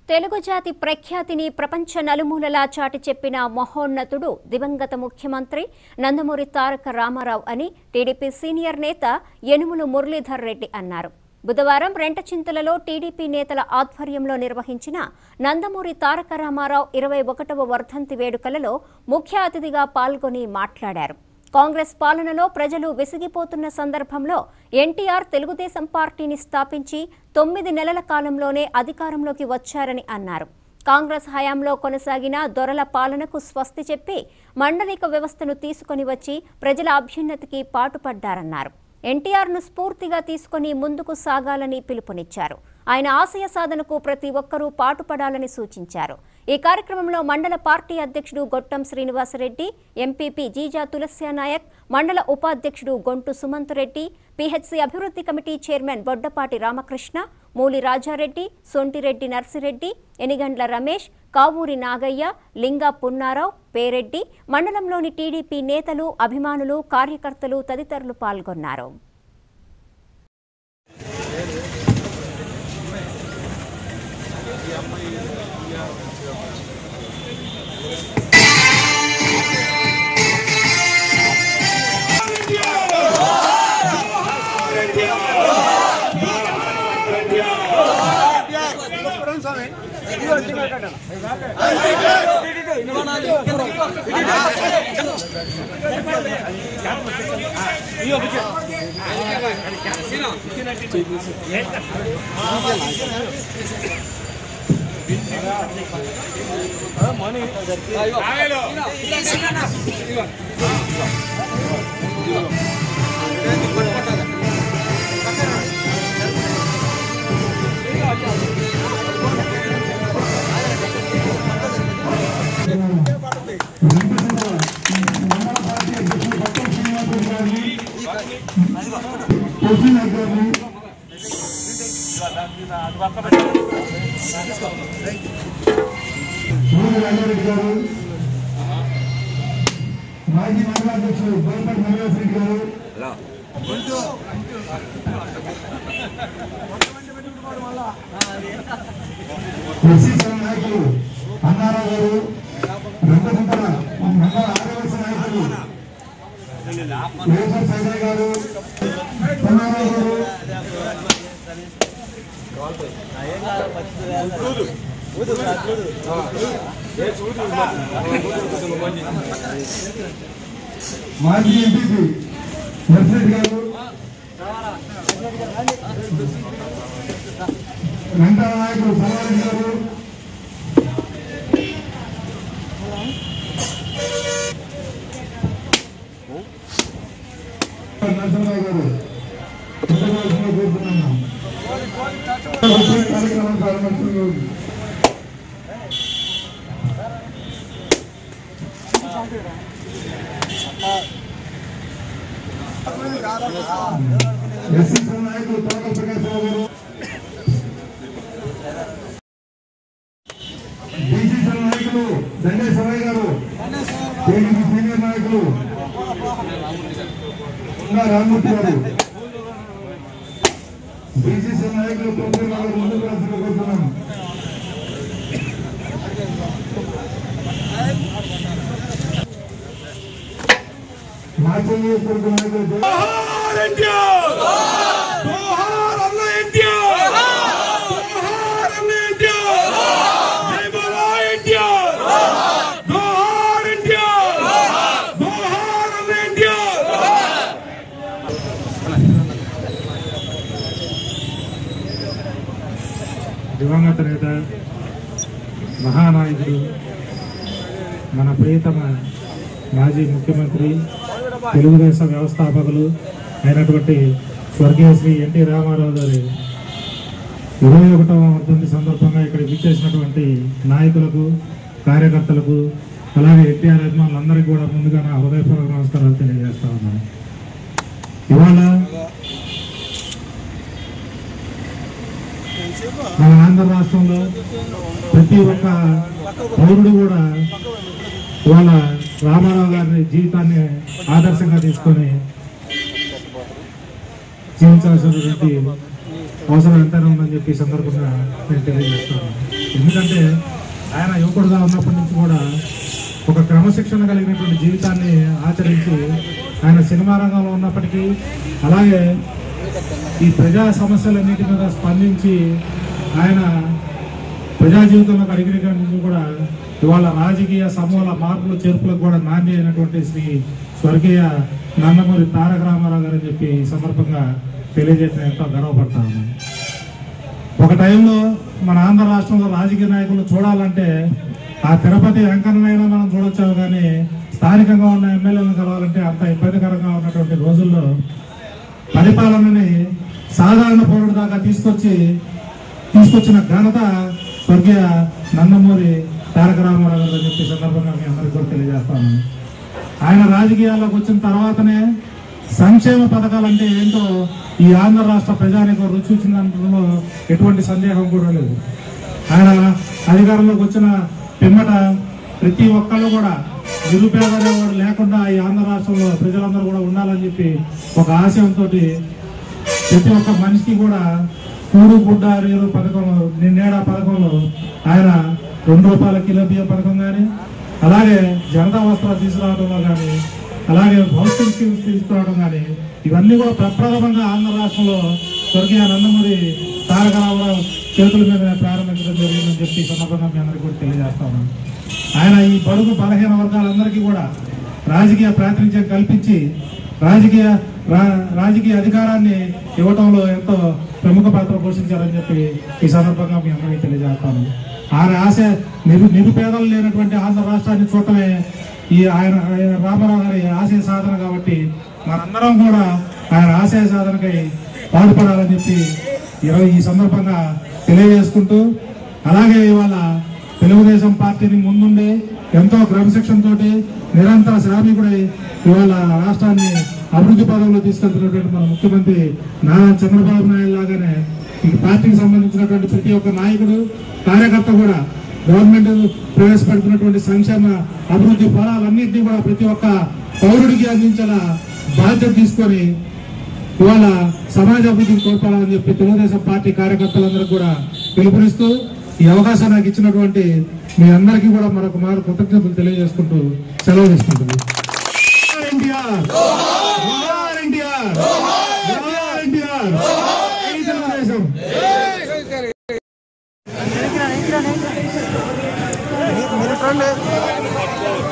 తెలుగు జాతి ప్రఖ్యాతిని ప్రపంచ నలుమూలలా చాటి చెప్పిన మహోన్నతుడు దివంగత ముఖ్యమంత్రి నందమూరి తారక రామారావు అని టీడీపీ సీనియర్ నేత యనుములు మురళీధర్ రెడ్డి అన్నారు బుధవారం రెంటచింతలలో టీడీపీ నేతల ఆధ్వర్యంలో నిర్వహించిన నందమూరి తారక రామారావు ఇరవై ఒకటవ వర్ధంతి వేడుకలలో ముఖ్య అతిథిగా పాల్గొని మాట్లాడారు కాంగ్రెస్ పాలనలో ప్రజలు విసిగిపోతున్న సందర్భంలో ఎన్టీఆర్ తెలుగుదేశం పార్టీని స్థాపించి తొమ్మిది నెలల కాలంలోనే అధికారంలోకి వచ్చారని అన్నారు కాంగ్రెస్ హయాంలో కొనసాగిన దొరల పాలనకు స్వస్తి చెప్పి మండలిక వ్యవస్థను తీసుకొని వచ్చి ప్రజల అభ్యున్నతికి పాటుపడ్డారన్నారు ఎన్టీఆర్ను స్ఫూర్తిగా తీసుకొని ముందుకు సాగాలని పిలుపునిచ్చారు ఆయన ఆశయ సాధనకు ప్రతి ఒక్కరూ పాటుపడాలని సూచించారు ఈ కార్యక్రమంలో మండల పార్టీ అధ్యక్షుడు గొట్టం శ్రీనివాసరెడ్డి ఎంపీపీ జీజా తులస్యా నాయక్ మండల ఉపాధ్యక్షుడు గొంటు సుమంత్ రెడ్డి పీహెచ్సీ అభివృద్ధి కమిటీ చైర్మన్ బొడ్డపాటి రామకృష్ణ మూలి రాజారెడ్డి సొంటిరెడ్డి నర్సిరెడ్డి ఎనిగండ్ల రమేష్ కావూరి నాగయ్య లింగా పున్నారావు పేరెడ్డి మండలంలోని టీడీపీ నేతలు అభిమానులు కార్యకర్తలు తదితరులు పాల్గొన్నారు మూడు రంగారెడ్డి గారు మాజీ మండలాధ్యక్షుడు బోయపాటి నరేష్ రెడ్డి గారు ఎస్సీ సంఘ నాయకులు అన్నారావు గారు రెండకుంటల మండల ఆదివాసీ నాయకులు వేసర్ సైదయ్య గారు పొన్నారావు గారు మాజీ ఎంపీపీ నర్సిరెడ్డి గారు వెంకట నాయకులు సర్వారెడ్డి గారు నరసింహరావు గారు ఉండవలసిందిగా కోరుతున్నాను కార్యక్రమం ప్రారంభించడం ఎస్సీ సంఘ నాయకులు తోటల ప్రకాశ్రావు గారు బీసీ సంఘ నాయకులు దండేశ్వరయ్య గారు టీడీపీ సీనియర్ నాయకులు ఉండా రామ్మూర్తి గారు బీసీ సంఘ నాయకులు తొమ్మిది గారు ముందుకు రాసిన కోరుతున్నాను మాచల్ నియోజకవర్గ నాయకులు దే- జోహార్ ఎన్టీఆర్ జోహార్ అన్న ఎన్టీఆర్ జోహార్ అన్న ఎన్టీఆర్ జై బోలో ఎన్టీఆర్ జోహార్ ఎన్టీఆర్ జోహార్ అన్న ఎన్టీఆర్ దివంగత నేత మహానాయకుడు మన ప్రియతమ మాజీ ముఖ్యమంత్రి తెలుగుదేశం వ్యవస్థాపకులు అయినటువంటి స్వర్గీయ శ్రీ ఎన్టీ రామారావు గారి ఇరవై ఒకటవ వర్ధంతి సందర్భంగా ఇక్కడ విచ్చేసినటువంటి నాయకులకు కార్యకర్తలకు అలాగే ఎన్టీఆర్ అభిమానులందరికీ కూడా ముందుగా నా హృదయపూర్వక నమస్కారాలు తెలియజేస్తా ఉన్నాను ఇవాళ మన ఆంధ్ర రాష్ట్రంలో ప్రతి ఒక్క పౌరుడు కూడా ఇవాళ రామారావు గారి జీవితాన్ని ఆదర్శంగా తీసుకొని జీవించాల్సినటువంటి అవసరం ఎంతైనా ఉందని చెప్పి ఈ సందర్భంగా నేను తెలియజేస్తాను ఎందుకంటే ఆయన యువకుడుగా ఉన్నప్పటి నుంచి కూడా ఒక క్రమశిక్షణ కలిగినటువంటి జీవితాన్ని ఆచరించి ఆయన సినిమా రంగంలో ఉన్నప్పటికీ అలాగే ఈ ప్రజా సమస్యలన్నిటి మీద స్పందించి ఆయన ప్రజా జీవితంలో అడిగిన నుంచి కూడా ఇవాళ రాజకీయ సమూల మార్పులు చేర్పులకు కూడా నాంది అయినటువంటి శ్రీ స్వర్గీయ నందమూరి తారక రామారావు గారు అని చెప్పి ఈ సందర్భంగా తెలియజేసిన ఎంతో గర్వపడతా ఉన్నాను ఒక టైంలో మన ఆంధ్ర రాష్ట్రంలో రాజకీయ నాయకులు చూడాలంటే ఆ తిరుపతి వెంకన్నైనా మనం చూడొచ్చాము కానీ స్థానికంగా ఉన్న ఎమ్మెల్యేలను కలవాలంటే అంత ఇబ్బందికరంగా ఉన్నటువంటి రోజుల్లో పరిపాలనని సాధారణ పౌరుడు దాకా తీసుకొచ్చి తీసుకొచ్చిన ఘనత స్వర్గీయ నందమూరి తారక రామారావు గారు అని చెప్పి ఈ సందర్భంగా మీ అందరికీ కూడా తెలియజేస్తాను ఆయన రాజకీయాల్లోకి వచ్చిన తర్వాతనే సంక్షేమ పథకాలు అంటే ఏంటో ఈ ఆంధ్ర రాష్ట్ర ప్రజానికి రుచి చూసిందంలో ఎటువంటి సందేహం కూడా లేదు ఆయన అధికారంలోకి వచ్చిన పిమ్మట ప్రతి ఒక్కళ్ళు కూడా నిరుపేదలు కూడా లేకుండా ఈ ఆంధ్ర రాష్ట్రంలో ప్రజలందరూ కూడా ఉండాలని చెప్పి ఒక ఆశయంతో ప్రతి ఒక్క మనిషికి కూడా కూడు గుడ్డ రేరు పథకంలో నిన్నేడా పథకంలో ఆయన రెండు రూపాయల కిలో బియ్యం పథకం కానీ అలాగే జనతా వస్త్రాలు తీసుకురావడంలో కానీ అలాగే హౌసింగ్ స్కీమ్స్ తీసుకురావడం కానీ ఇవన్నీ కూడా ప్రప్రథమంగా ఆంధ్ర రాష్ట్రంలో స్వర్గీయ నందమూరి తారక రామారావు చేతుల మీద ప్రారంభించడం జరిగిందని చెప్పి ఈ సందర్భంగా మీ అందరికీ కూడా తెలియజేస్తాను ఆయన ఈ బడుగు బలహీన వర్గాలందరికీ కూడా రాజకీయ ప్రాతినిధ్యం కల్పించి రాజకీయ రా- రాజకీయ అధికారాన్ని ఇవ్వటంలో ఎంతో ప్రముఖ పాత్ర పోషించారని చెప్పి ఈ సందర్భంగా మీ అందరికీ తెలియజేస్తాను ఆయన ఆశ నిరు నిరుపేదలు లేనటువంటి ఆంధ్ర రాష్ట్రాన్ని చూడటమే ఈ ఆయన ఆయన రామారావు గారి ఆశయ సాధన కాబట్టి మనందరం కూడా ఆయన ఆశయ సాధనకై పాటుపడాలని చెప్పి ఈరోజు ఈ సందర్భంగా తెలియజేసుకుంటూ అలాగే ఇవాళ తెలుగుదేశం పార్టీని ముందుండి ఎంతో క్రమశిక్షణ తోటి నిరంతర శ్రామికుడై ఇవాళ రాష్ట్రాన్ని అభివృద్ధి పదంలో తీసుకెళ్తున్నటువంటి మన ముఖ్యమంత్రి నారా చంద్రబాబు నాయుడు లాగానే ఈ పార్టీకి సంబంధించినటువంటి ప్రతి ఒక్క నాయకుడు కార్యకర్త కూడా గవర్నమెంట్ ప్రవేశపెడుతున్నటువంటి సంక్షేమ అభివృద్ధి ఫలాలన్నింటినీ కూడా ప్రతి ఒక్క పౌరుడికి అందించేలా బాధ్యత తీసుకొని ఇవాళ సమాజ అభివృద్ధికి తోడ్పడాలని చెప్పి తెలుగుదేశం పార్టీ కార్యకర్తలందరూ కూడా పిలుపునిస్తూ ఈ అవకాశం నాకు ఇచ్చినటువంటి మీ అందరికీ కూడా మరొక మారు కృతజ్ఞతలు తెలియజేసుకుంటూ సెలవు తీసుకుంటుంది ఎన్టీఆర్ ఎన్టీఆర్ ఎన్టీఆర్ తెలుగుదేశం మీరు రండి